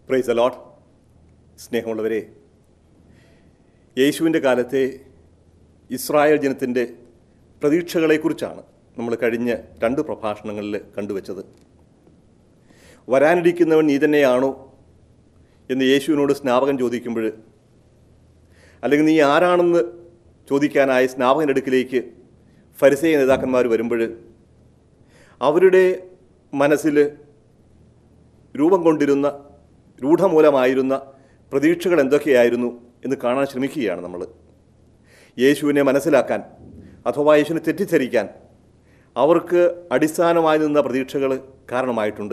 price allot സ്നേഹമുള്ളവരെ യേശുവിൻ്റെ കാലത്തെ ഇസ്രായേൽ ജനത്തിൻ്റെ പ്രതീക്ഷകളെക്കുറിച്ചാണ് നമ്മൾ കഴിഞ്ഞ രണ്ട് പ്രഭാഷണങ്ങളിൽ കണ്ടുവച്ചത് വരാനിരിക്കുന്നവൻ നീ തന്നെയാണോ എന്ന് യേശുവിനോട് സ്നാപകൻ ചോദിക്കുമ്പോൾ അല്ലെങ്കിൽ നീ ആരാണെന്ന് ചോദിക്കാനായി സ്നാപകൻ്റെ അടുക്കിലേക്ക് ഫരിസേയ നേതാക്കന്മാർ വരുമ്പോൾ അവരുടെ മനസ്സിൽ രൂപം കൊണ്ടിരുന്ന രൂഢമൂലമായിരുന്ന പ്രതീക്ഷകൾ എന്തൊക്കെയായിരുന്നു എന്ന് കാണാൻ ശ്രമിക്കുകയാണ് നമ്മൾ യേശുവിനെ മനസ്സിലാക്കാൻ അഥവാ യേശുവിനെ തെറ്റിദ്ധരിക്കാൻ അവർക്ക് അടിസ്ഥാനമായി നിന്ന പ്രതീക്ഷകൾ കാരണമായിട്ടുണ്ട്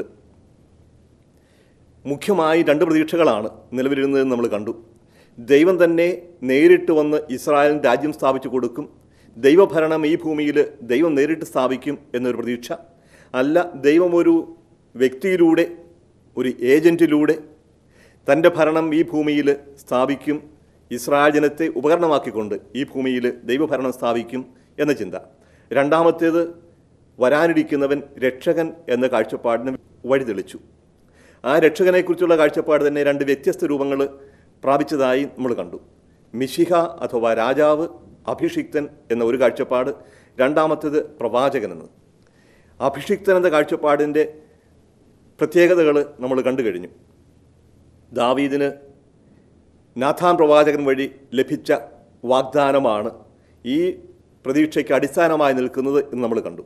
മുഖ്യമായി രണ്ട് പ്രതീക്ഷകളാണ് നിലവിലിരുന്നതെന്ന് നമ്മൾ കണ്ടു ദൈവം തന്നെ നേരിട്ട് വന്ന് ഇസ്രായേലിന് രാജ്യം സ്ഥാപിച്ചു കൊടുക്കും ദൈവഭരണം ഈ ഭൂമിയിൽ ദൈവം നേരിട്ട് സ്ഥാപിക്കും എന്നൊരു പ്രതീക്ഷ അല്ല ദൈവം ഒരു വ്യക്തിയിലൂടെ ഒരു ഏജൻറ്റിലൂടെ തൻ്റെ ഭരണം ഈ ഭൂമിയിൽ സ്ഥാപിക്കും ഇസ്രായേൽ ജനത്തെ ഉപകരണമാക്കിക്കൊണ്ട് ഈ ഭൂമിയിൽ ദൈവഭരണം സ്ഥാപിക്കും എന്ന ചിന്ത രണ്ടാമത്തേത് വരാനിരിക്കുന്നവൻ രക്ഷകൻ എന്ന കാഴ്ചപ്പാടിന് വഴിതെളിച്ചു ആ രക്ഷകനെക്കുറിച്ചുള്ള കാഴ്ചപ്പാട് തന്നെ രണ്ട് വ്യത്യസ്ത രൂപങ്ങൾ പ്രാപിച്ചതായി നമ്മൾ കണ്ടു മിശിഹ അഥവാ രാജാവ് അഭിഷിക്തൻ എന്ന ഒരു കാഴ്ചപ്പാട് രണ്ടാമത്തേത് പ്രവാചകൻ എന്ന് അഭിഷിക്തൻ എന്ന കാഴ്ചപ്പാടിൻ്റെ പ്രത്യേകതകൾ നമ്മൾ കണ്ടു കഴിഞ്ഞു ദാവീദിന് നാഥാൻ പ്രവാചകൻ വഴി ലഭിച്ച വാഗ്ദാനമാണ് ഈ പ്രതീക്ഷയ്ക്ക് അടിസ്ഥാനമായി നിൽക്കുന്നത് എന്ന് നമ്മൾ കണ്ടു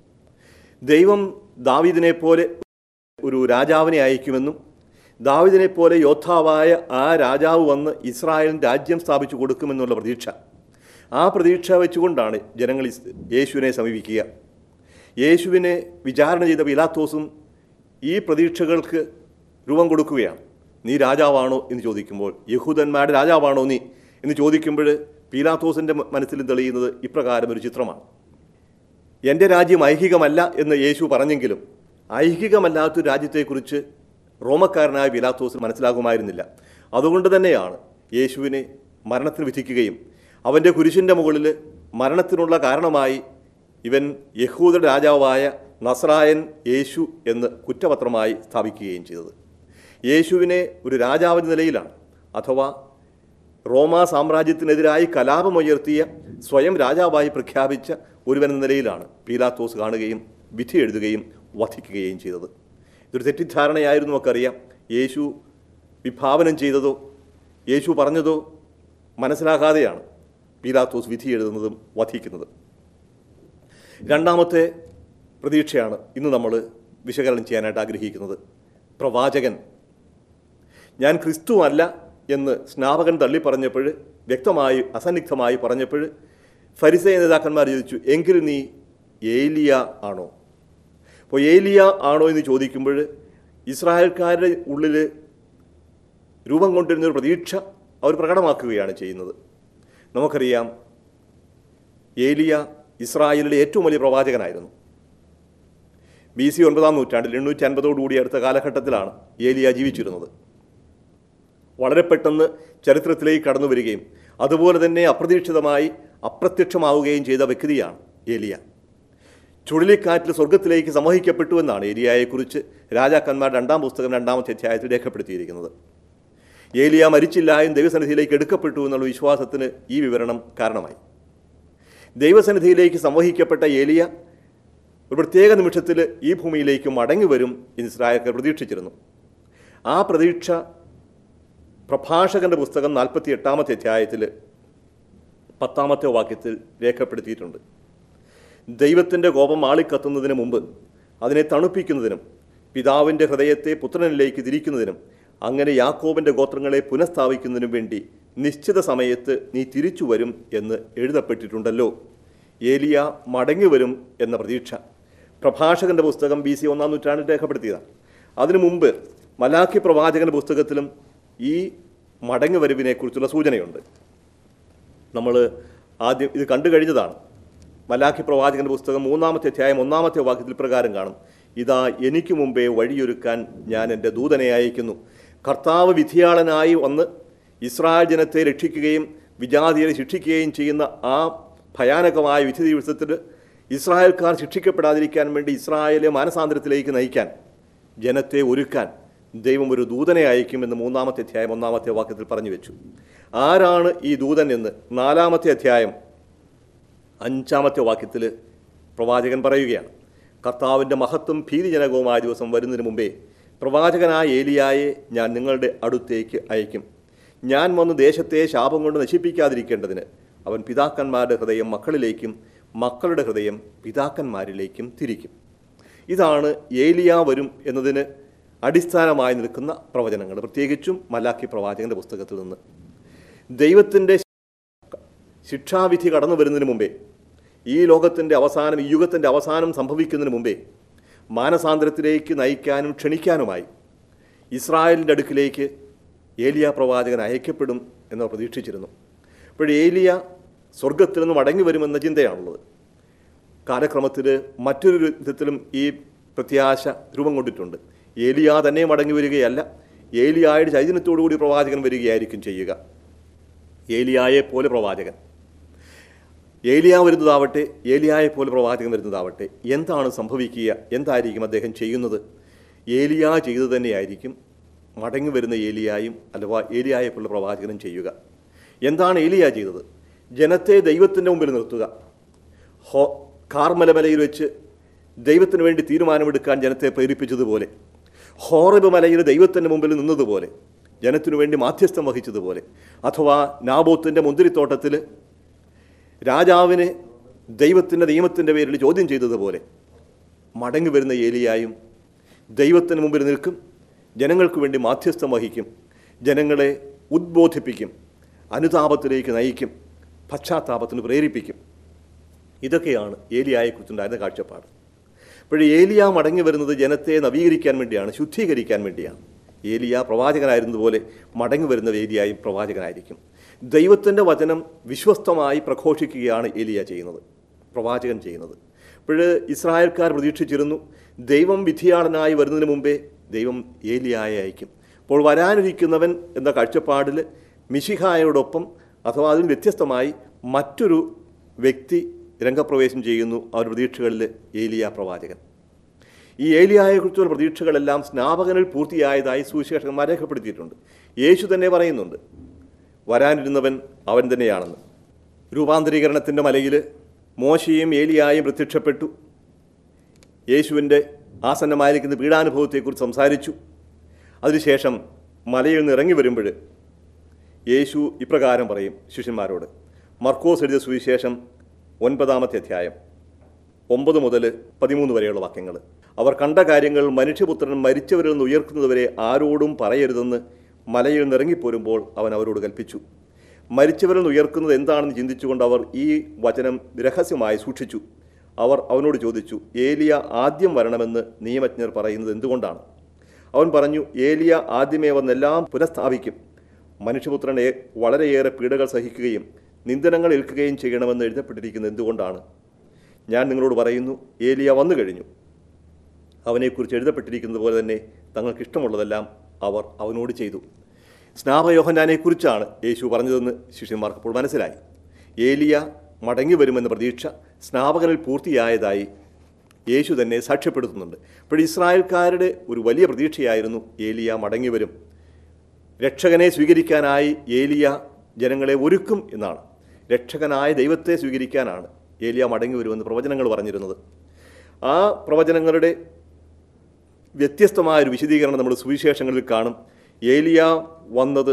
ദൈവം ദാവീദിനെ പോലെ ഒരു രാജാവിനെ അയക്കുമെന്നും ദാവിദിനെ പോലെ യോദ്ധാവായ ആ രാജാവ് വന്ന് ഇസ്രായേലിന് രാജ്യം സ്ഥാപിച്ചു കൊടുക്കുമെന്നുള്ള പ്രതീക്ഷ ആ പ്രതീക്ഷ വെച്ചുകൊണ്ടാണ് ജനങ്ങൾ ഇസ് യേശുവിനെ സമീപിക്കുക യേശുവിനെ വിചാരണ ചെയ്ത പിലാത്തോസും ഈ പ്രതീക്ഷകൾക്ക് രൂപം കൊടുക്കുകയാണ് നീ രാജാവാണോ എന്ന് ചോദിക്കുമ്പോൾ യഹൂദന്മാരുടെ രാജാവാണോ നീ എന്ന് ചോദിക്കുമ്പോൾ പീലാത്തോസിൻ്റെ മനസ്സിൽ തെളിയുന്നത് ഇപ്രകാരം ഒരു ചിത്രമാണ് എൻ്റെ രാജ്യം ഐഹികമല്ല എന്ന് യേശു പറഞ്ഞെങ്കിലും ഐഹികമല്ലാത്തൊരു രാജ്യത്തെക്കുറിച്ച് റോമക്കാരനായ പിലാത്തോസിന് മനസ്സിലാകുമായിരുന്നില്ല അതുകൊണ്ട് തന്നെയാണ് യേശുവിനെ മരണത്തിന് വിധിക്കുകയും അവൻ്റെ കുരിശിൻ്റെ മുകളിൽ മരണത്തിനുള്ള കാരണമായി ഇവൻ യഹൂദ രാജാവായ നസ്രായൻ യേശു എന്ന് കുറ്റപത്രമായി സ്ഥാപിക്കുകയും ചെയ്തത് യേശുവിനെ ഒരു രാജാവിൻ്റെ നിലയിലാണ് അഥവാ റോമാ സാമ്രാജ്യത്തിനെതിരായി കലാപമുയർത്തിയ സ്വയം രാജാവായി പ്രഖ്യാപിച്ച ഒരുവനെന്ന നിലയിലാണ് പീലാത്തോസ് കാണുകയും വിധി എഴുതുകയും വധിക്കുകയും ചെയ്തത് ഇതൊരു തെറ്റിദ്ധാരണയായിരുന്നു നമുക്കറിയാം യേശു വിഭാവനം ചെയ്തതോ യേശു പറഞ്ഞതോ മനസ്സിലാകാതെയാണ് പീലാത്തോസ് വിധി എഴുതുന്നതും വധിക്കുന്നതും രണ്ടാമത്തെ പ്രതീക്ഷയാണ് ഇന്ന് നമ്മൾ വിശകലനം ചെയ്യാനായിട്ട് ആഗ്രഹിക്കുന്നത് പ്രവാചകൻ ഞാൻ ക്രിസ്തു അല്ല എന്ന് സ്നാപകൻ തള്ളി പറഞ്ഞപ്പോൾ വ്യക്തമായി അസന്നിഗ്ധമായി പറഞ്ഞപ്പോൾ ഫരിസയ നേതാക്കന്മാർ ചോദിച്ചു എങ്കിൽ നീ ഏലിയ ആണോ അപ്പോൾ ഏലിയ ആണോ എന്ന് ചോദിക്കുമ്പോൾ ഇസ്രായേൽക്കാരുടെ ഉള്ളിൽ രൂപം കൊണ്ടിരുന്നൊരു പ്രതീക്ഷ അവർ പ്രകടമാക്കുകയാണ് ചെയ്യുന്നത് നമുക്കറിയാം ഏലിയ ഇസ്രായേലിലെ ഏറ്റവും വലിയ പ്രവാചകനായിരുന്നു ബി സി ഒൻപതാം നൂറ്റാണ്ടിൽ എണ്ണൂറ്റി അൻപതോടുകൂടി അടുത്ത കാലഘട്ടത്തിലാണ് ഏലിയ ജീവിച്ചിരുന്നത് വളരെ പെട്ടെന്ന് ചരിത്രത്തിലേക്ക് കടന്നു വരികയും അതുപോലെ തന്നെ അപ്രതീക്ഷിതമായി അപ്രത്യക്ഷമാവുകയും ചെയ്ത വ്യക്തിയാണ് ഏലിയ ചുഴലിക്കാറ്റിൽ സ്വർഗത്തിലേക്ക് സമൂഹിക്കപ്പെട്ടു എന്നാണ് ഏലിയയെക്കുറിച്ച് രാജാക്കന്മാർ രണ്ടാം പുസ്തകം രണ്ടാമത്തെ അധ്യായത്തിൽ രേഖപ്പെടുത്തിയിരിക്കുന്നത് ഏലിയ മരിച്ചില്ലായും ദൈവസന്നിധിയിലേക്ക് എടുക്കപ്പെട്ടു എന്നുള്ള വിശ്വാസത്തിന് ഈ വിവരണം കാരണമായി ദൈവസന്നിധിയിലേക്ക് സംവഹിക്കപ്പെട്ട ഏലിയ ഒരു പ്രത്യേക നിമിഷത്തിൽ ഈ ഭൂമിയിലേക്ക് മടങ്ങി വരും എന്ന് ഇസ്രായേൽക്കാർ പ്രതീക്ഷിച്ചിരുന്നു ആ പ്രതീക്ഷ പ്രഭാഷകന്റെ പുസ്തകം നാൽപ്പത്തി എട്ടാമത്തെ അധ്യായത്തിൽ പത്താമത്തെ വാക്യത്തിൽ രേഖപ്പെടുത്തിയിട്ടുണ്ട് ദൈവത്തിൻ്റെ കോപം ആളിക്കത്തുന്നതിന് മുമ്പ് അതിനെ തണുപ്പിക്കുന്നതിനും പിതാവിൻ്റെ ഹൃദയത്തെ പുത്രനിലേക്ക് തിരിക്കുന്നതിനും അങ്ങനെ യാക്കോബിൻ്റെ ഗോത്രങ്ങളെ പുനഃസ്ഥാപിക്കുന്നതിനും വേണ്ടി നിശ്ചിത സമയത്ത് നീ തിരിച്ചു വരും എന്ന് എഴുതപ്പെട്ടിട്ടുണ്ടല്ലോ ഏലിയ മടങ്ങി വരും എന്ന പ്രതീക്ഷ പ്രഭാഷകന്റെ പുസ്തകം ബി സി ഒന്നാം നൂറ്റാണ്ടിൽ രേഖപ്പെടുത്തിയതാണ് അതിനു മുമ്പ് മലാഖി പ്രവാചകന്റെ പുസ്തകത്തിലും ഈ മടങ്ങി വരവിനെക്കുറിച്ചുള്ള സൂചനയുണ്ട് നമ്മൾ ആദ്യം ഇത് കണ്ടു കഴിഞ്ഞതാണ് മലാഖി പ്രവാചകന്റെ പുസ്തകം മൂന്നാമത്തെ അധ്യായം ഒന്നാമത്തെ വാക്യത്തിൽ പ്രകാരം കാണും ഇതാ എനിക്ക് മുമ്പേ വഴിയൊരുക്കാൻ ഞാൻ എൻ്റെ ദൂതനെ അയക്കുന്നു കർത്താവ് വിധിയാളനായി വന്ന് ഇസ്രായേൽ ജനത്തെ രക്ഷിക്കുകയും വിജാതിയെ ശിക്ഷിക്കുകയും ചെയ്യുന്ന ആ ഭയാനകമായ വിധി ദിവസത്തിൽ ഇസ്രായേൽക്കാർ ശിക്ഷിക്കപ്പെടാതിരിക്കാൻ വേണ്ടി ഇസ്രായേലെ മാനസാന്തരത്തിലേക്ക് നയിക്കാൻ ജനത്തെ ഒരുക്കാൻ ദൈവം ഒരു ദൂതനെ അയക്കുമെന്ന് മൂന്നാമത്തെ അധ്യായം ഒന്നാമത്തെ വാക്യത്തിൽ പറഞ്ഞു വെച്ചു ആരാണ് ഈ ദൂതൻ എന്ന് നാലാമത്തെ അധ്യായം അഞ്ചാമത്തെ വാക്യത്തിൽ പ്രവാചകൻ പറയുകയാണ് കർത്താവിൻ്റെ മഹത്വം ഭീതിജനകവുമായ ദിവസം വരുന്നതിന് മുമ്പേ പ്രവാചകനായ ഏലിയായെ ഞാൻ നിങ്ങളുടെ അടുത്തേക്ക് അയക്കും ഞാൻ വന്ന് ദേശത്തെ ശാപം കൊണ്ട് നശിപ്പിക്കാതിരിക്കേണ്ടതിന് അവൻ പിതാക്കന്മാരുടെ ഹൃദയം മക്കളിലേക്കും മക്കളുടെ ഹൃദയം പിതാക്കന്മാരിലേക്കും തിരിക്കും ഇതാണ് ഏലിയ വരും എന്നതിന് അടിസ്ഥാനമായി നിൽക്കുന്ന പ്രവചനങ്ങൾ പ്രത്യേകിച്ചും മലാക്കി പ്രവാചകന്റെ പുസ്തകത്തിൽ നിന്ന് ദൈവത്തിൻ്റെ ശിക്ഷാവിധി കടന്നു വരുന്നതിന് മുമ്പേ ഈ ലോകത്തിൻ്റെ അവസാനം ഈ യുഗത്തിൻ്റെ അവസാനം സംഭവിക്കുന്നതിന് മുമ്പേ മാനസാന്തരത്തിലേക്ക് നയിക്കാനും ക്ഷണിക്കാനുമായി ഇസ്രായേലിൻ്റെ അടുക്കിലേക്ക് ഏലിയ പ്രവാചകൻ അയക്കപ്പെടും എന്ന് പ്രതീക്ഷിച്ചിരുന്നു അപ്പോൾ ഏലിയ സ്വർഗത്തിൽ നിന്ന് മടങ്ങി വരുമെന്ന ചിന്തയാണുള്ളത് കാലക്രമത്തിൽ മറ്റൊരു വിധത്തിലും ഈ പ്രത്യാശ രൂപം കൊണ്ടിട്ടുണ്ട് ഏലിയ തന്നെ മടങ്ങി വരികയല്ല ഏലിയായുടെ ചൈതന്യത്തോടു കൂടി പ്രവാചകൻ വരികയായിരിക്കും ചെയ്യുക ഏലിയായെ പോലെ പ്രവാചകൻ ഏലിയ വരുന്നതാവട്ടെ ഏലിയായെ പോലെ പ്രവാചകൻ വരുന്നതാവട്ടെ എന്താണ് സംഭവിക്കുക എന്തായിരിക്കും അദ്ദേഹം ചെയ്യുന്നത് ഏലിയ ചെയ്തു തന്നെയായിരിക്കും മടങ്ങി വരുന്ന ഏലിയായും അഥവാ ഏലിയായെ പോലെ പ്രവാചകനും ചെയ്യുക എന്താണ് ഏലിയ ചെയ്തത് ജനത്തെ ദൈവത്തിൻ്റെ മുമ്പിൽ നിർത്തുക ഹോ കാർമലമലയിൽ വെച്ച് ദൈവത്തിന് വേണ്ടി തീരുമാനമെടുക്കാൻ ജനത്തെ പ്രേരിപ്പിച്ചതുപോലെ ഹോറബ് മലയിൽ ദൈവത്തിൻ്റെ മുമ്പിൽ നിന്നതുപോലെ ജനത്തിനു വേണ്ടി മാധ്യസ്ഥം വഹിച്ചതുപോലെ അഥവാ നാബോത്തിൻ്റെ മുന്തിരിത്തോട്ടത്തിൽ രാജാവിനെ ദൈവത്തിൻ്റെ നിയമത്തിൻ്റെ പേരിൽ ചോദ്യം ചെയ്തതുപോലെ മടങ്ങി വരുന്ന ഏലിയായും ദൈവത്തിന് മുമ്പിൽ നിൽക്കും ജനങ്ങൾക്ക് വേണ്ടി മാധ്യസ്ഥം വഹിക്കും ജനങ്ങളെ ഉദ്ബോധിപ്പിക്കും അനുതാപത്തിലേക്ക് നയിക്കും പശ്ചാത്താപത്തിന് പ്രേരിപ്പിക്കും ഇതൊക്കെയാണ് ഏലിയായെക്കുറിച്ചുണ്ടായിരുന്ന കാഴ്ചപ്പാട് അപ്പോൾ ഏലിയ മടങ്ങി വരുന്നത് ജനത്തെ നവീകരിക്കാൻ വേണ്ടിയാണ് ശുദ്ധീകരിക്കാൻ വേണ്ടിയാണ് ഏലിയ പ്രവാചകനായിരുന്നതുപോലെ മടങ്ങി വരുന്ന ഏലിയായും പ്രവാചകനായിരിക്കും ദൈവത്തിൻ്റെ വചനം വിശ്വസ്തമായി പ്രഘോഷിക്കുകയാണ് ഏലിയ ചെയ്യുന്നത് പ്രവാചകൻ ചെയ്യുന്നത് അപ്പോൾ ഇസ്രായേൽക്കാർ പ്രതീക്ഷിച്ചിരുന്നു ദൈവം വിധിയാളനായി വരുന്നതിന് മുമ്പേ ദൈവം ഏലിയായെ അയക്കും അപ്പോൾ വരാനിരിക്കുന്നവൻ എന്ന കാഴ്ചപ്പാടിൽ മിശിഹായോടൊപ്പം അഥവാ അതിന് വ്യത്യസ്തമായി മറ്റൊരു വ്യക്തി രംഗപ്രവേശം ചെയ്യുന്നു അവർ പ്രതീക്ഷകളിൽ ഏലിയ പ്രവാചകൻ ഈ ഏലിയായെക്കുറിച്ചുള്ള പ്രതീക്ഷകളെല്ലാം സ്നാപകനിൽ പൂർത്തിയായതായി സുവിശേഷകന്മാർ രേഖപ്പെടുത്തിയിട്ടുണ്ട് യേശു തന്നെ പറയുന്നുണ്ട് വരാനിരുന്നവൻ അവൻ തന്നെയാണെന്ന് രൂപാന്തരീകരണത്തിൻ്റെ മലയിൽ മോശയും ഏലിയായും പ്രത്യക്ഷപ്പെട്ടു യേശുവിൻ്റെ ആസന്നമായിരിക്കുന്ന പീഡാനുഭവത്തെക്കുറിച്ച് സംസാരിച്ചു അതിനുശേഷം മലയിൽ നിന്ന് ഇറങ്ങി വരുമ്പോൾ യേശു ഇപ്രകാരം പറയും ശിഷ്യന്മാരോട് മർക്കോസ് എഴുതിയ സുവിശേഷം ഒൻപതാമത്തെ അധ്യായം ഒമ്പത് മുതൽ പതിമൂന്ന് വരെയുള്ള വാക്യങ്ങൾ അവർ കണ്ട കാര്യങ്ങൾ മനുഷ്യപുത്രൻ മരിച്ചവരിൽ നിന്ന് ഉയർക്കുന്നതുവരെ ആരോടും പറയരുതെന്ന് മലയിൽ നിന്ന് ഇറങ്ങിപ്പോരുമ്പോൾ അവൻ അവരോട് കൽപ്പിച്ചു മരിച്ചവരിൽ നിന്ന് ഉയർക്കുന്നത് എന്താണെന്ന് ചിന്തിച്ചുകൊണ്ട് അവർ ഈ വചനം രഹസ്യമായി സൂക്ഷിച്ചു അവർ അവനോട് ചോദിച്ചു ഏലിയ ആദ്യം വരണമെന്ന് നിയമജ്ഞർ പറയുന്നത് എന്തുകൊണ്ടാണ് അവൻ പറഞ്ഞു ഏലിയ ആദ്യമേ വന്നെല്ലാം പുനഃസ്ഥാപിക്കും മനുഷ്യപുത്രനെ വളരെയേറെ പീഡകൾ സഹിക്കുകയും നിന്ദനങ്ങൾ ഏൽക്കുകയും ചെയ്യണമെന്ന് എഴുതപ്പെട്ടിരിക്കുന്നത് എന്തുകൊണ്ടാണ് ഞാൻ നിങ്ങളോട് പറയുന്നു ഏലിയ വന്നു കഴിഞ്ഞു അവനെക്കുറിച്ച് എഴുതപ്പെട്ടിരിക്കുന്നത് പോലെ തന്നെ തങ്ങൾക്ക് ഇഷ്ടമുള്ളതെല്ലാം അവർ അവനോട് ചെയ്തു സ്നാപയോഹനാനെക്കുറിച്ചാണ് യേശു പറഞ്ഞതെന്ന് ശിഷ്യന്മാർക്ക് അപ്പോൾ മനസ്സിലായി ഏലിയ മടങ്ങി വരുമെന്ന പ്രതീക്ഷ സ്നാപകനിൽ പൂർത്തിയായതായി യേശു തന്നെ സാക്ഷ്യപ്പെടുത്തുന്നുണ്ട് അപ്പോൾ ഇസ്രായേൽക്കാരുടെ ഒരു വലിയ പ്രതീക്ഷയായിരുന്നു ഏലിയ മടങ്ങി വരും രക്ഷകനെ സ്വീകരിക്കാനായി ഏലിയ ജനങ്ങളെ ഒരുക്കും എന്നാണ് രക്ഷകനായ ദൈവത്തെ സ്വീകരിക്കാനാണ് ഏലിയ മടങ്ങി വരുമെന്ന് പ്രവചനങ്ങൾ പറഞ്ഞിരുന്നത് ആ പ്രവചനങ്ങളുടെ വ്യത്യസ്തമായൊരു വിശദീകരണം നമ്മൾ സുവിശേഷങ്ങളിൽ കാണും ഏലിയ വന്നത്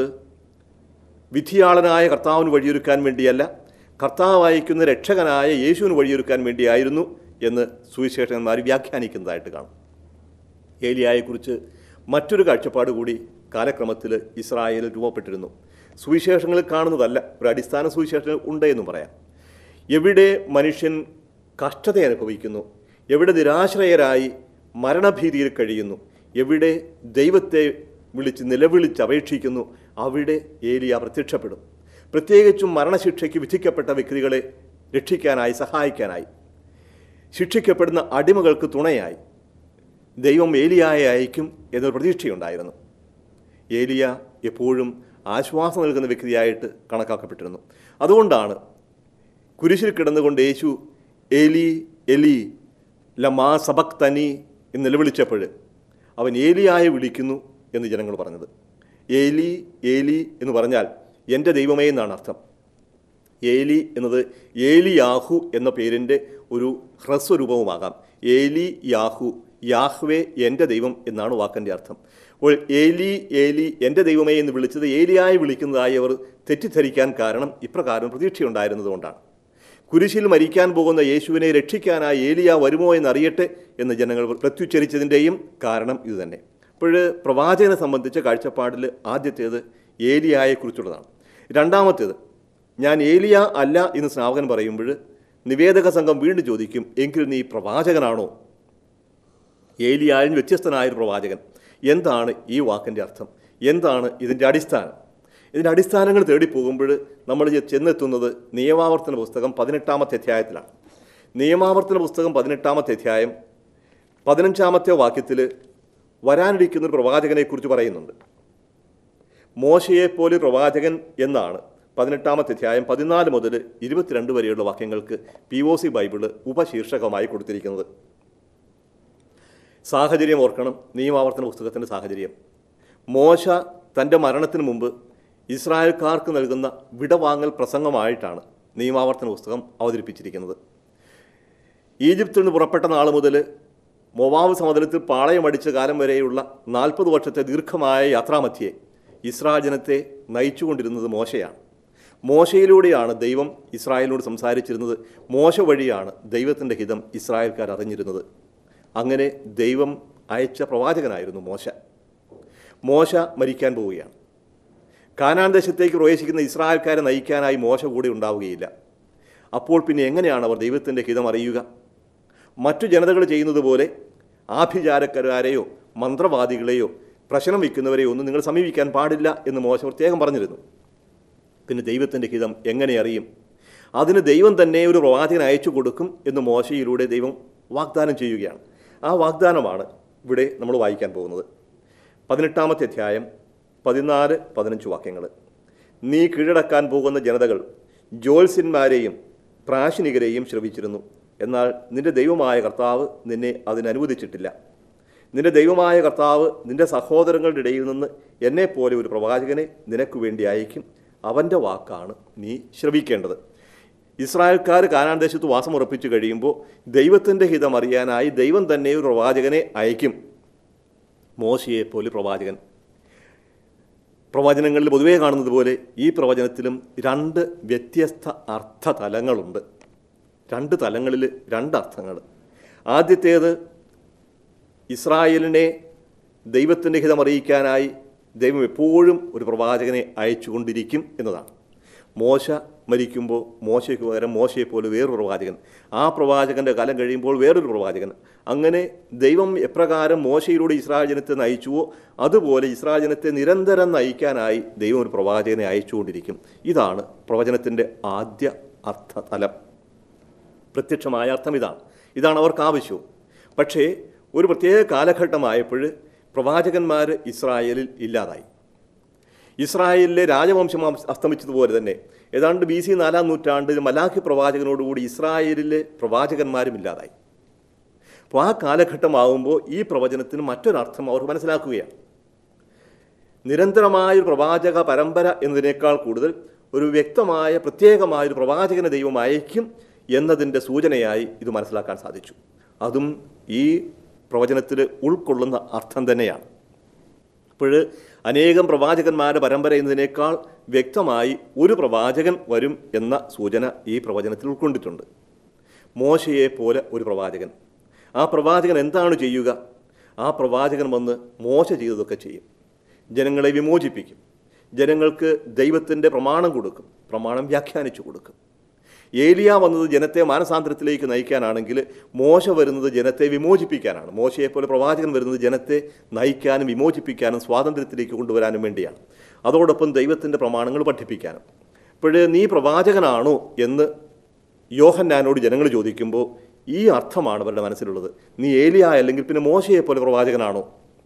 വിധിയാളനായ കർത്താവിന് വഴിയൊരുക്കാൻ വേണ്ടിയല്ല കർത്താവ് അയക്കുന്ന രക്ഷകനായ യേശുവിന് വഴിയൊരുക്കാൻ വേണ്ടിയായിരുന്നു എന്ന് സുവിശേഷകന്മാർ വ്യാഖ്യാനിക്കുന്നതായിട്ട് കാണും ഏലിയായെക്കുറിച്ച് മറ്റൊരു കാഴ്ചപ്പാട് കൂടി കാലക്രമത്തിൽ ഇസ്രായേലിൽ രൂപപ്പെട്ടിരുന്നു സുവിശേഷങ്ങളിൽ കാണുന്നതല്ല ഒരു അടിസ്ഥാന സുവിശേഷങ്ങൾ ഉണ്ട് എന്നും പറയാം എവിടെ മനുഷ്യൻ കഷ്ടത അനുഭവിക്കുന്നു എവിടെ നിരാശ്രയരായി മരണഭീതിയിൽ കഴിയുന്നു എവിടെ ദൈവത്തെ വിളിച്ച് നിലവിളിച്ച് അപേക്ഷിക്കുന്നു അവിടെ ഏലിയ പ്രത്യക്ഷപ്പെടും പ്രത്യേകിച്ചും മരണശിക്ഷയ്ക്ക് വിധിക്കപ്പെട്ട വ്യക്തികളെ രക്ഷിക്കാനായി സഹായിക്കാനായി ശിക്ഷിക്കപ്പെടുന്ന അടിമകൾക്ക് തുണയായി ദൈവം ഏലിയായെ അയക്കും എന്നൊരു പ്രതീക്ഷയുണ്ടായിരുന്നു ഏലിയ എപ്പോഴും ആശ്വാസം നൽകുന്ന വ്യക്തിയായിട്ട് കണക്കാക്കപ്പെട്ടിരുന്നു അതുകൊണ്ടാണ് കുരിശിൽ കിടന്നുകൊണ്ട് യേശു എലി എലി ലമാ സബക് തനി എന്ന് നിലവിളിച്ചപ്പോൾ അവൻ ഏലിയായെ വിളിക്കുന്നു എന്ന് ജനങ്ങൾ പറഞ്ഞത് ഏലി ഏലി എന്ന് പറഞ്ഞാൽ എൻ്റെ ദൈവമേ എന്നാണ് അർത്ഥം ഏലി എന്നത് ഏലിയാഹു എന്ന പേരിൻ്റെ ഒരു ഹ്രസ്വരൂപവുമാകാം ഏലി യാഹു യാഹ്വേ എൻ്റെ ദൈവം എന്നാണ് വാക്കിൻ്റെ അർത്ഥം അപ്പോൾ ഏലി ഏലി എൻ്റെ ദൈവമേ എന്ന് വിളിച്ചത് ഏലിയായി വിളിക്കുന്നതായി അവർ തെറ്റിദ്ധരിക്കാൻ കാരണം ഇപ്രകാരം പ്രതീക്ഷയുണ്ടായിരുന്നതുകൊണ്ടാണ് കുരിശിൽ മരിക്കാൻ പോകുന്ന യേശുവിനെ രക്ഷിക്കാനായി ഏലിയ വരുമോ എന്നറിയട്ടെ എന്ന് ജനങ്ങൾ പ്രത്യുച്ചരിച്ചതിൻ്റെയും കാരണം ഇതുതന്നെ അപ്പോൾ പ്രവാചകനെ സംബന്ധിച്ച കാഴ്ചപ്പാടിൽ ആദ്യത്തേത് ഏലിയായെക്കുറിച്ചുള്ളതാണ് രണ്ടാമത്തേത് ഞാൻ ഏലിയ അല്ല എന്ന് സ്നാപകൻ പറയുമ്പോൾ നിവേദക സംഘം വീണ്ടും ചോദിക്കും എങ്കിൽ നീ പ്രവാചകനാണോ ഏലിയായും വ്യത്യസ്തനായൊരു പ്രവാചകൻ എന്താണ് ഈ വാക്കിൻ്റെ അർത്ഥം എന്താണ് ഇതിൻ്റെ അടിസ്ഥാനം ഇതിൻ്റെ അടിസ്ഥാനങ്ങൾ തേടി പോകുമ്പോൾ നമ്മൾ ചെന്നെത്തുന്നത് നിയമാവർത്തന പുസ്തകം പതിനെട്ടാമത്തെ അധ്യായത്തിലാണ് നിയമാവർത്തന പുസ്തകം പതിനെട്ടാമത്തെ അധ്യായം പതിനഞ്ചാമത്തെ വാക്യത്തിൽ വരാനിരിക്കുന്ന ഒരു പ്രവാചകനെക്കുറിച്ച് പറയുന്നുണ്ട് മോശയെപ്പോലെ പ്രവാചകൻ എന്നാണ് പതിനെട്ടാമത്തെ അധ്യായം പതിനാല് മുതൽ ഇരുപത്തിരണ്ട് വരെയുള്ള വാക്യങ്ങൾക്ക് പി ഒ സി ബൈബിള് ഉപശീർഷകമായി കൊടുത്തിരിക്കുന്നത് സാഹചര്യം ഓർക്കണം നിയമാവർത്തന പുസ്തകത്തിൻ്റെ സാഹചര്യം മോശ തൻ്റെ മരണത്തിന് മുമ്പ് ഇസ്രായേൽക്കാർക്ക് നൽകുന്ന വിടവാങ്ങൽ പ്രസംഗമായിട്ടാണ് നിയമാവർത്തന പുസ്തകം അവതരിപ്പിച്ചിരിക്കുന്നത് ഈജിപ്തിൽ നിന്ന് പുറപ്പെട്ട നാൾ മുതൽ മൊവാവ് സമതലത്തിൽ പാളയമടിച്ച കാലം വരെയുള്ള നാൽപ്പത് വർഷത്തെ ദീർഘമായ യാത്രാമധ്യേ ഇസ്രായേൽ ജനത്തെ നയിച്ചുകൊണ്ടിരുന്നത് മോശയാണ് മോശയിലൂടെയാണ് ദൈവം ഇസ്രായേലിനോട് സംസാരിച്ചിരുന്നത് മോശ വഴിയാണ് ദൈവത്തിൻ്റെ ഹിതം ഇസ്രായേൽക്കാർ അറിഞ്ഞിരുന്നത് അങ്ങനെ ദൈവം അയച്ച പ്രവാചകനായിരുന്നു മോശ മോശ മരിക്കാൻ പോവുകയാണ് കാനാൻ ദേശത്തേക്ക് പ്രവേശിക്കുന്ന ഇസ്രായേൽക്കാരെ നയിക്കാനായി മോശ കൂടെ ഉണ്ടാവുകയില്ല അപ്പോൾ പിന്നെ എങ്ങനെയാണ് അവർ ദൈവത്തിൻ്റെ ഹിതം അറിയുക മറ്റു ജനതകൾ ചെയ്യുന്നത് പോലെ ആഭിചാരക്കാരെയോ മന്ത്രവാദികളെയോ പ്രശ്നം വയ്ക്കുന്നവരെയോ ഒന്നും നിങ്ങൾ സമീപിക്കാൻ പാടില്ല എന്ന് മോശ പ്രത്യേകം പറഞ്ഞിരുന്നു പിന്നെ ദൈവത്തിൻ്റെ ഹിതം എങ്ങനെ അറിയും അതിന് ദൈവം തന്നെ ഒരു പ്രവാചകൻ അയച്ചു കൊടുക്കും എന്ന് മോശയിലൂടെ ദൈവം വാഗ്ദാനം ചെയ്യുകയാണ് ആ വാഗ്ദാനമാണ് ഇവിടെ നമ്മൾ വായിക്കാൻ പോകുന്നത് പതിനെട്ടാമത്തെ അധ്യായം പതിനാല് പതിനഞ്ച് വാക്യങ്ങൾ നീ കീഴടക്കാൻ പോകുന്ന ജനതകൾ ജ്യോത്സ്യന്മാരെയും പ്രാശനികരെയും ശ്രവിച്ചിരുന്നു എന്നാൽ നിന്റെ ദൈവമായ കർത്താവ് നിന്നെ അതിനനുവദിച്ചിട്ടില്ല നിന്റെ ദൈവമായ കർത്താവ് നിന്റെ സഹോദരങ്ങളുടെ ഇടയിൽ നിന്ന് എന്നെപ്പോലെ ഒരു പ്രവാചകനെ നിനക്ക് വേണ്ടി അയക്കും അവൻ്റെ വാക്കാണ് നീ ശ്രവിക്കേണ്ടത് ഇസ്രായേൽക്കാർ കാനാൻ ദേശത്ത് വാസം ഉറപ്പിച്ചു കഴിയുമ്പോൾ ദൈവത്തിൻ്റെ ഹിതം അറിയാനായി ദൈവം തന്നെ ഒരു പ്രവാചകനെ അയക്കും മോശയെ പോലെ പ്രവാചകൻ പ്രവചനങ്ങളിൽ പൊതുവേ കാണുന്നത് പോലെ ഈ പ്രവചനത്തിലും രണ്ട് വ്യത്യസ്ത അർത്ഥതലങ്ങളുണ്ട് രണ്ട് തലങ്ങളിൽ രണ്ട് അർത്ഥങ്ങൾ ആദ്യത്തേത് ഇസ്രായേലിനെ ദൈവത്തിൻ്റെ ഹിതം അറിയിക്കാനായി ദൈവം എപ്പോഴും ഒരു പ്രവാചകനെ അയച്ചുകൊണ്ടിരിക്കും എന്നതാണ് മോശ മരിക്കുമ്പോൾ മോശയ്ക്ക് പകരം മോശയെപ്പോലെ വേറൊരു പ്രവാചകൻ ആ പ്രവാചകൻ്റെ കാലം കഴിയുമ്പോൾ വേറൊരു പ്രവാചകൻ അങ്ങനെ ദൈവം എപ്രകാരം മോശയിലൂടെ ഇസ്രായേൽ ജനത്തെ നയിച്ചുവോ അതുപോലെ ഇസ്രായേൽ ജനത്തെ നിരന്തരം നയിക്കാനായി ദൈവം ഒരു പ്രവാചകനെ അയച്ചുകൊണ്ടിരിക്കും ഇതാണ് പ്രവചനത്തിൻ്റെ ആദ്യ അർത്ഥതലം പ്രത്യക്ഷമായ അർത്ഥം ഇതാണ് ഇതാണ് അവർക്ക് ആവശ്യവും പക്ഷേ ഒരു പ്രത്യേക കാലഘട്ടമായപ്പോൾ പ്രവാചകന്മാർ ഇസ്രായേലിൽ ഇല്ലാതായി ഇസ്രായേലിലെ രാജവംശം അസ്- അസ്തമിച്ചതുപോലെ തന്നെ ഏതാണ്ട് ബി സി നാലാം നൂറ്റാണ്ടിൽ മലാഖി പ്രവാചകനോടുകൂടി ഇസ്രായേലിലെ പ്രവാചകന്മാരും ഇല്ലാതായി അപ്പോൾ ആ കാലഘട്ടമാകുമ്പോൾ ഈ പ്രവചനത്തിന് മറ്റൊരർത്ഥം അവർ മനസ്സിലാക്കുകയാണ് നിരന്തരമായൊരു പ്രവാചക പരമ്പര എന്നതിനേക്കാൾ കൂടുതൽ ഒരു വ്യക്തമായ പ്രത്യേകമായൊരു പ്രവാചകനെ ദൈവം അയക്കും എന്നതിൻ്റെ സൂചനയായി ഇത് മനസ്സിലാക്കാൻ സാധിച്ചു അതും ഈ പ്രവചനത്തിൽ ഉൾക്കൊള്ളുന്ന അർത്ഥം തന്നെയാണ് അപ്പോൾ അനേകം പ്രവാചകന്മാരുടെ പരമ്പര എന്നതിനേക്കാൾ വ്യക്തമായി ഒരു പ്രവാചകൻ വരും എന്ന സൂചന ഈ പ്രവചനത്തിൽ ഉൾക്കൊണ്ടിട്ടുണ്ട് മോശയെ പോലെ ഒരു പ്രവാചകൻ ആ പ്രവാചകൻ എന്താണ് ചെയ്യുക ആ പ്രവാചകൻ വന്ന് മോശ ചെയ്തതൊക്കെ ചെയ്യും ജനങ്ങളെ വിമോചിപ്പിക്കും ജനങ്ങൾക്ക് ദൈവത്തിൻ്റെ പ്രമാണം കൊടുക്കും പ്രമാണം വ്യാഖ്യാനിച്ചു കൊടുക്കും ഏലിയ വന്നത് ജനത്തെ മാനസാന്തരത്തിലേക്ക് നയിക്കാനാണെങ്കിൽ മോശ വരുന്നത് ജനത്തെ വിമോചിപ്പിക്കാനാണ് മോശയെപ്പോലെ പ്രവാചകൻ വരുന്നത് ജനത്തെ നയിക്കാനും വിമോചിപ്പിക്കാനും സ്വാതന്ത്ര്യത്തിലേക്ക് കൊണ്ടുവരാനും വേണ്ടിയാണ് അതോടൊപ്പം ദൈവത്തിൻ്റെ പ്രമാണങ്ങൾ പഠിപ്പിക്കാനും ഇപ്പോഴേ നീ പ്രവാചകനാണോ എന്ന് യോഹന്നാനോട് ജനങ്ങൾ ചോദിക്കുമ്പോൾ ഈ അർത്ഥമാണ് അവരുടെ മനസ്സിലുള്ളത് നീ ഏലിയ അല്ലെങ്കിൽ പിന്നെ മോശയെപ്പോലെ പ്രവാചകനാണോ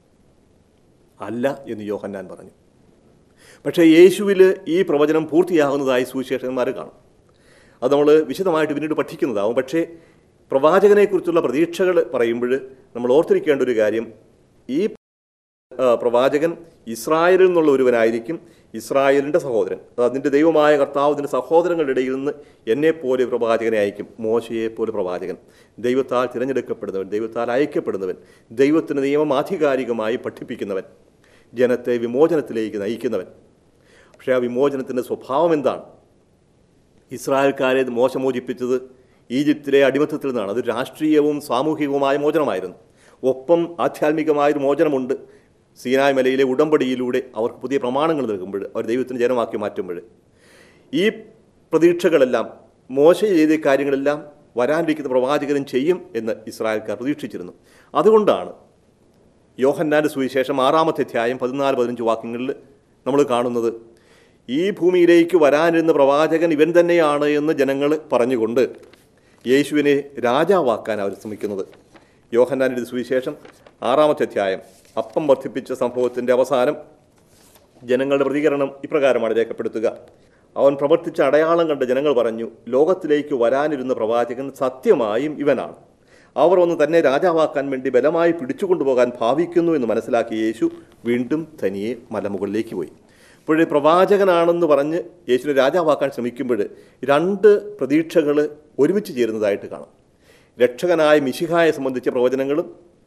അല്ല എന്ന് യോഹന്നാൻ പറഞ്ഞു പക്ഷേ യേശുവിൽ ഈ പ്രവചനം പൂർത്തിയാകുന്നതായി സുവിശേഷന്മാർ കാണും അത് നമ്മൾ വിശദമായിട്ട് പിന്നീട് പഠിക്കുന്നതാവും പക്ഷേ പ്രവാചകനെക്കുറിച്ചുള്ള പ്രതീക്ഷകൾ പറയുമ്പോൾ നമ്മൾ ഓർത്തിരിക്കേണ്ട ഒരു കാര്യം ഈ ആ, പ്രവാചകൻ ഇസ്രായേലിൽ നിന്നുള്ള ഒരുവനായിരിക്കും ഇസ്രായേലിൻ്റെ സഹോദരൻ അത് അതിൻ്റെ ദൈവമായ കർത്താവിൻ്റെ സഹോദരങ്ങളുടെ ഇടയിൽ നിന്ന് എന്നെപ്പോലെ ഒരു പ്രവാചകനെ അയക്കും മോശയെ പോലെ പ്രവാചകൻ ദൈവത്താൽ തിരഞ്ഞെടുക്കപ്പെടുന്നവൻ ദൈവത്താൽ അയക്കപ്പെടുന്നവൻ ദൈവത്തിന് നിയമം ആധികാരികമായി പഠിപ്പിക്കുന്നവൻ ജനത്തെ വിമോചനത്തിലേക്ക് നയിക്കുന്നവൻ പക്ഷേ ആ വിമോചനത്തിൻ്റെ സ്വഭാവം എന്താണ് ഇസ്രായേൽക്കാരെ മോശമോചിപ്പിച്ചത് ഈജിപ്തിലെ അടിമത്തത്തിൽ നിന്നാണ് അത് രാഷ്ട്രീയവും സാമൂഹികവുമായ മോചനമായിരുന്നു ഒപ്പം ആധ്യാത്മികമായൊരു മോചനമുണ്ട് സീനായ് മലയിലെ ഉടമ്പടിയിലൂടെ അവർക്ക് പുതിയ പ്രമാണങ്ങൾ നൽകുമ്പോൾ അവർ ദൈവത്തിന് ജനമാക്കി മാറ്റുമ്പോൾ ഈ പ്രതീക്ഷകളെല്ലാം മോശ ചെയ്ത കാര്യങ്ങളെല്ലാം വരാനിരിക്കുന്ന പ്രവാചകനും ചെയ്യും എന്ന് ഇസ്രായേൽക്കാർ പ്രതീക്ഷിച്ചിരുന്നു അതുകൊണ്ടാണ് യോഹന്നാൻ്റെ സുവിശേഷം ആറാമത്തെ അധ്യായം പതിനാല് പതിനഞ്ച് വാക്യങ്ങളിൽ നമ്മൾ കാണുന്നത് ഈ ഭൂമിയിലേക്ക് വരാനിരുന്ന പ്രവാചകൻ ഇവൻ തന്നെയാണ് എന്ന് ജനങ്ങൾ പറഞ്ഞുകൊണ്ട് യേശുവിനെ രാജാവാക്കാൻ അവർ ശ്രമിക്കുന്നത് യോഹന്നാൻ്റെ സുവിശേഷം ആറാമത്തെ അധ്യായം അപ്പം വർദ്ധിപ്പിച്ച സംഭവത്തിൻ്റെ അവസാനം ജനങ്ങളുടെ പ്രതികരണം ഇപ്രകാരമാണ് രേഖപ്പെടുത്തുക അവൻ പ്രവർത്തിച്ച അടയാളം കണ്ട ജനങ്ങൾ പറഞ്ഞു ലോകത്തിലേക്ക് വരാനിരുന്ന പ്രവാചകൻ സത്യമായും ഇവനാണ് അവർ ഒന്ന് തന്നെ രാജാവാക്കാൻ വേണ്ടി ബലമായി പിടിച്ചുകൊണ്ടുപോകാൻ ഭാവിക്കുന്നു എന്ന് മനസ്സിലാക്കിയ യേശു വീണ്ടും തനിയെ മലമുകളിലേക്ക് പോയി ഇപ്പോഴേ പ്രവാചകനാണെന്ന് പറഞ്ഞ് യേശുവിനെ രാജാവാക്കാൻ ശ്രമിക്കുമ്പോൾ രണ്ട് പ്രതീക്ഷകൾ ഒരുമിച്ച് ചേരുന്നതായിട്ട് കാണാം രക്ഷകനായ മിശിഹായെ സംബന്ധിച്ച പ്രവചനങ്ങളും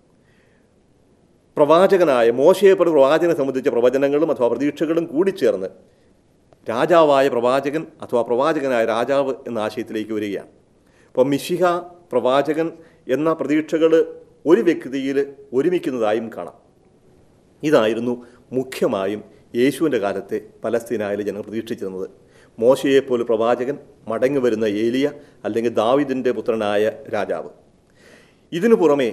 പ്രവാചകനായ മോശയെ പോലെ പ്രവാചകനെ സംബന്ധിച്ച പ്രവചനങ്ങളും അഥവാ പ്രതീക്ഷകളും കൂടിച്ചേർന്ന് രാജാവായ പ്രവാചകൻ അഥവാ പ്രവാചകനായ രാജാവ് എന്ന ആശയത്തിലേക്ക് വരികയാണ് അപ്പോൾ മിശിഹ പ്രവാചകൻ എന്ന പ്രതീക്ഷകൾ ഒരു വ്യക്തിയിൽ ഒരുമിക്കുന്നതായും കാണാം ഇതായിരുന്നു മുഖ്യമായും യേശുവിൻ്റെ കാലത്തെ പലസ്തീനായിലെ ജനങ്ങൾ പ്രതീക്ഷിച്ചിരുന്നത് മോശയെപ്പോലെ പ്രവാചകൻ മടങ്ങി വരുന്ന ഏലിയ അല്ലെങ്കിൽ ദാവിദിൻ്റെ പുത്രനായ രാജാവ് ഇതിനു പുറമെ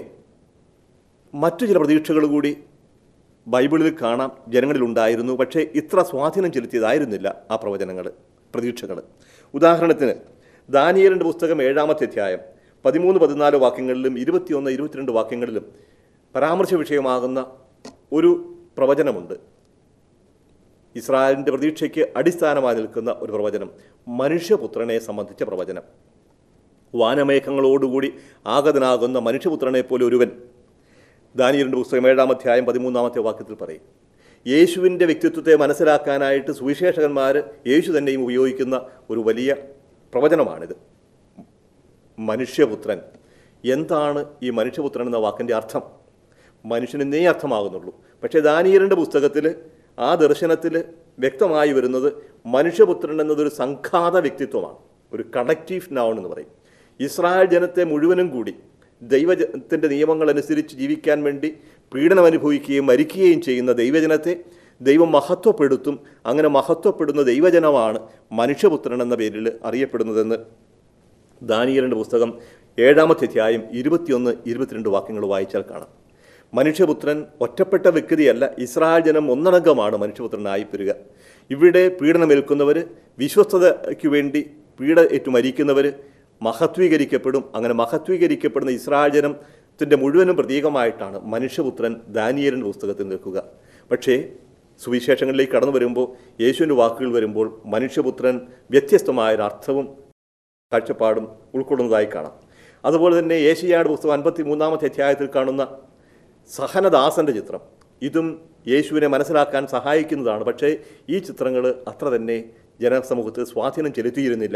മറ്റു ചില പ്രതീക്ഷകൾ കൂടി ബൈബിളിൽ കാണാം ജനങ്ങളിലുണ്ടായിരുന്നു പക്ഷേ ഇത്ര സ്വാധീനം ചെലുത്തിയതായിരുന്നില്ല ആ പ്രവചനങ്ങൾ പ്രതീക്ഷകൾ ഉദാഹരണത്തിന് ദാനിയലിൻ്റെ പുസ്തകം ഏഴാമത്തെ അധ്യായം പതിമൂന്ന് പതിനാല് വാക്യങ്ങളിലും ഇരുപത്തിയൊന്ന് ഇരുപത്തിരണ്ട് വാക്യങ്ങളിലും പരാമർശ വിഷയമാകുന്ന ഒരു പ്രവചനമുണ്ട് ഇസ്രായേലിൻ്റെ പ്രതീക്ഷയ്ക്ക് അടിസ്ഥാനമായി നിൽക്കുന്ന ഒരു പ്രവചനം മനുഷ്യപുത്രനെ സംബന്ധിച്ച പ്രവചനം വാനമേഘങ്ങളോടുകൂടി ആഗതനാകുന്ന മനുഷ്യപുത്രനെ പോലെ ഒരുവൻ ദാനിയലിൻ്റെ പുസ്തകം ഏഴാം അധ്യായം പതിമൂന്നാമത്തെ വാക്യത്തിൽ പറയും യേശുവിൻ്റെ വ്യക്തിത്വത്തെ മനസ്സിലാക്കാനായിട്ട് സുവിശേഷകന്മാർ യേശു തന്നെയും ഉപയോഗിക്കുന്ന ഒരു വലിയ പ്രവചനമാണിത് മനുഷ്യപുത്രൻ എന്താണ് ഈ മനുഷ്യപുത്രൻ എന്ന വാക്കിൻ്റെ അർത്ഥം മനുഷ്യന് ഇന്നേ അർത്ഥമാകുന്നുള്ളൂ പക്ഷേ ദാനിയലിൻ്റെ പുസ്തകത്തിൽ ആ ദർശനത്തിൽ വ്യക്തമായി വരുന്നത് മനുഷ്യപുത്രൻ എന്നതൊരു സംഘാത വ്യക്തിത്വമാണ് ഒരു കണക്റ്റീവ് നൗൺ എന്ന് പറയും ഇസ്രായേൽ ജനത്തെ മുഴുവനും കൂടി ദൈവത്തിൻ്റെ നിയമങ്ങൾ അനുസരിച്ച് ജീവിക്കാൻ വേണ്ടി പീഡനം അനുഭവിക്കുകയും മരിക്കുകയും ചെയ്യുന്ന ദൈവജനത്തെ ദൈവം മഹത്വപ്പെടുത്തും അങ്ങനെ മഹത്വപ്പെടുന്ന ദൈവജനമാണ് മനുഷ്യപുത്രൻ എന്ന പേരിൽ അറിയപ്പെടുന്നതെന്ന് ദാനിയലിൻ്റെ പുസ്തകം ഏഴാമത്തെ അധ്യായം ഇരുപത്തിയൊന്ന് ഇരുപത്തിരണ്ട് വാക്യങ്ങൾ വായിച്ചാൽ കാണാം മനുഷ്യപുത്രൻ ഒറ്റപ്പെട്ട വ്യക്തിയല്ല ഇസ്രായേൽ ജനം ഒന്നടങ്കമാണ് മനുഷ്യപുത്രനായി വരിക ഇവിടെ പീഡനമേൽക്കുന്നവർ വിശ്വസ്തതയ്ക്ക് വേണ്ടി പീഡ ഏറ്റു മരിക്കുന്നവർ മഹത്വീകരിക്കപ്പെടും അങ്ങനെ മഹത്വീകരിക്കപ്പെടുന്ന ഇസ്രായേൽ ജനത്തിൻ്റെ മുഴുവനും പ്രതീകമായിട്ടാണ് മനുഷ്യപുത്രൻ ദാനിയലിൻ്റെ പുസ്തകത്തിൽ നിൽക്കുക പക്ഷേ സുവിശേഷങ്ങളിലേക്ക് കടന്നു വരുമ്പോൾ യേശുവിൻ്റെ വാക്കുകൾ വരുമ്പോൾ മനുഷ്യപുത്രൻ വ്യത്യസ്തമായൊരു അർത്ഥവും കാഴ്ചപ്പാടും ഉൾക്കൊള്ളുന്നതായി കാണാം അതുപോലെ തന്നെ ഏഷ്യാട് പുസ്തകം അൻപത്തി മൂന്നാമത്തെ അധ്യായത്തിൽ കാണുന്ന സഹനദാസൻ്റെ ചിത്രം ഇതും യേശുവിനെ മനസ്സിലാക്കാൻ സഹായിക്കുന്നതാണ് പക്ഷേ ഈ ചിത്രങ്ങൾ അത്ര തന്നെ ജനസമൂഹത്തിൽ സ്വാധീനം ചെലുത്തിയിരുന്നില്ല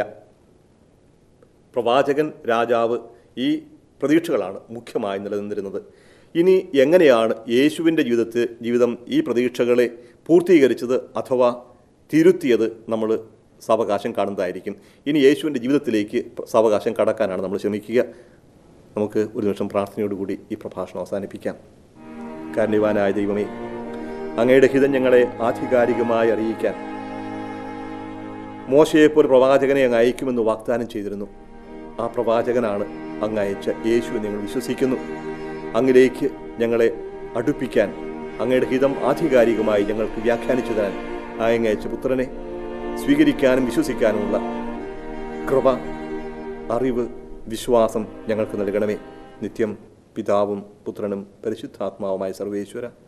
പ്രവാചകൻ രാജാവ് ഈ പ്രതീക്ഷകളാണ് മുഖ്യമായി നിലനിന്നിരുന്നത് ഇനി എങ്ങനെയാണ് യേശുവിൻ്റെ ജീവിതത്തിൽ ജീവിതം ഈ പ്രതീക്ഷകളെ പൂർത്തീകരിച്ചത് അഥവാ തിരുത്തിയത് നമ്മൾ സാവകാശം കാണുന്നതായിരിക്കും ഇനി യേശുവിൻ്റെ ജീവിതത്തിലേക്ക് സാവകാശം കടക്കാനാണ് നമ്മൾ ശ്രമിക്കുക നമുക്ക് ഒരു നിമിഷം പ്രാർത്ഥനയോടുകൂടി ഈ പ്രഭാഷണം അവസാനിപ്പിക്കാം കാരണവാനായ ദൈവമേ അങ്ങയുടെ ഹിതം ഞങ്ങളെ ആധികാരികമായി അറിയിക്കാൻ മോശയെപ്പോലെ പ്രവാചകനെ അങ്ങ് അയക്കുമെന്ന് വാഗ്ദാനം ചെയ്തിരുന്നു ആ പ്രവാചകനാണ് അങ്ങ് അയച്ച യേശു എന്ന് ഞങ്ങൾ വിശ്വസിക്കുന്നു അങ്ങിലേക്ക് ഞങ്ങളെ അടുപ്പിക്കാൻ അങ്ങയുടെ ഹിതം ആധികാരികമായി ഞങ്ങൾക്ക് വ്യാഖ്യാനിച്ചു തരാൻ ആ അങ്ങ് അയച്ച പുത്രനെ സ്വീകരിക്കാനും വിശ്വസിക്കാനുമുള്ള കൃപ അറിവ് വിശ്വാസം ഞങ്ങൾക്ക് നൽകണമേ നിത്യം പിതാവും പുത്രനും പരിശുദ്ധാത്മാവുമായ സർവേശ്വര